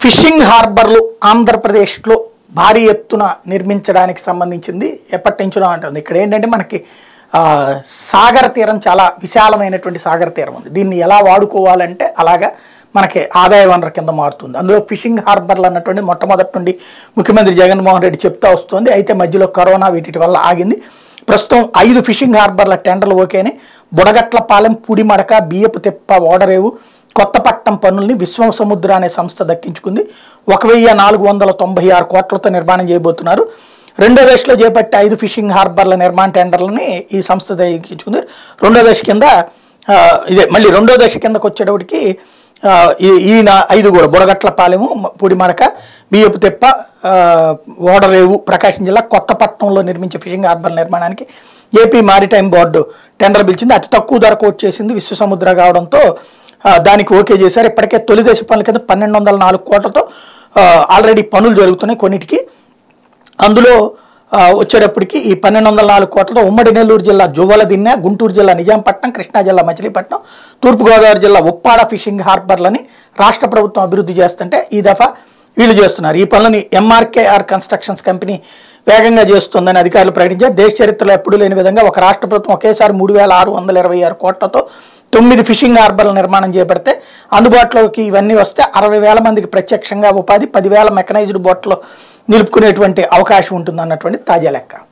fishing హార్బర్లు ఆంధ్రప్రదేశ్లో భారీ ఎత్తున నిర్మించడానికి సంబంధించింది ఎప్పటి నుంచో అంటుంది ఇక్కడ ఏంటంటే మనకి ఆ, సాగర తీరం చాలా విశాలమైనటువంటి సాగర తీరం ఉంది దీన్ని ఎలా వాడుకోవాలంటే అలాగా మనకి ఆదాయ వనరు కింద మారుతుంది అందులో ఫిషింగ్ హార్బర్లు అన్నటువంటి మొట్టమొదటి నుండి ముఖ్యమంత్రి జగన్మోహన్ రెడ్డి చెప్తా వస్తుంది అయితే మధ్యలో కరోనా వీటి వల్ల ఆగింది ప్రస్తుతం ఐదు ఫిషింగ్ హార్బర్ల టెండర్లు ఓకేని బుడగట్లపాలెం పుడిమడక బియ్యపు తిప్ప ఓడరేవు కొత్తపట్నం పనుల్ని విశ్వ సముద్ర అనే సంస్థ దక్కించుకుంది ఒక వెయ్యి నాలుగు వందల తొంభై ఆరు కోట్లతో నిర్మాణం చేయబోతున్నారు రెండో దశలో చేపట్టే ఐదు ఫిషింగ్ హార్బర్ల నిర్మాణ టెండర్లని ఈ సంస్థ దక్కించుకుంది రెండో దశ కింద ఆ, ఇదే మళ్ళీ రెండో దశ కిందకు వచ్చేటప్పటికి ఆ, ఈ- ఈయన ఐదు కూడా బుడగట్ల పాలెము పుడిమడక బియ్యపు తిప్ప ఆ, ఓడరేవు ప్రకాశం జిల్లా కొత్తపట్నంలో నిర్మించే ఫిషింగ్ హార్బర్ నిర్మాణానికి ఏపీ మారిటైమ్ బోర్డు టెండర్ పిలిచింది అతి తక్కువ ధర కోట్ చేసింది విశ్వసముద్ర కావడంతో ఆ, దానికి ఓకే చేశారు ఇప్పటికే తొలి దశ పనుల కింద పన్నెండు వందల నాలుగు కోట్లతో ఆ, ఆల్రెడీ పనులు జరుగుతున్నాయి కొన్నిటికి అందులో ఆ, వచ్చేటప్పటికి ఈ పన్నెండు వందల నాలుగు కోట్లతో ఉమ్మడి నెల్లూరు జిల్లా జువ్వలదిన్నె గుంటూరు జిల్లా నిజాంపట్నం కృష్ణా జిల్లా మచిలీపట్నం తూర్పుగోదావరి జిల్లా ఉప్పాడ ఫిషింగ్ హార్బర్లని రాష్ట్ర ప్రభుత్వం అభివృద్ధి చేస్తుంటే ఈ దఫా వీళ్ళు చేస్తున్నారు ఈ పనులని ఎంఆర్కేఆర్ కన్స్ట్రక్షన్స్ కంపెనీ వేగంగా చేస్తుందని అధికారులు ప్రకటించారు దేశ చరిత్రలో ఎప్పుడూ లేని విధంగా ఒక రాష్ట్ర ప్రభుత్వం ఒకేసారి మూడు వేల ఆరు వందల ఇరవై ఆరు కోట్లతో తొమ్మిది ఫిషింగ్ హార్బర్ల నిర్మాణం చేపడితే అందుబాటులోకి ఇవన్నీ వస్తే అరవై వేల మందికి ప్రత్యక్షంగా ఉపాధి పదివేల మెకనైజ్డ్ బోట్లో నిలుపుకునేటువంటి అవకాశం ఉంటుంది అన్నటువంటి తాజా లెక్క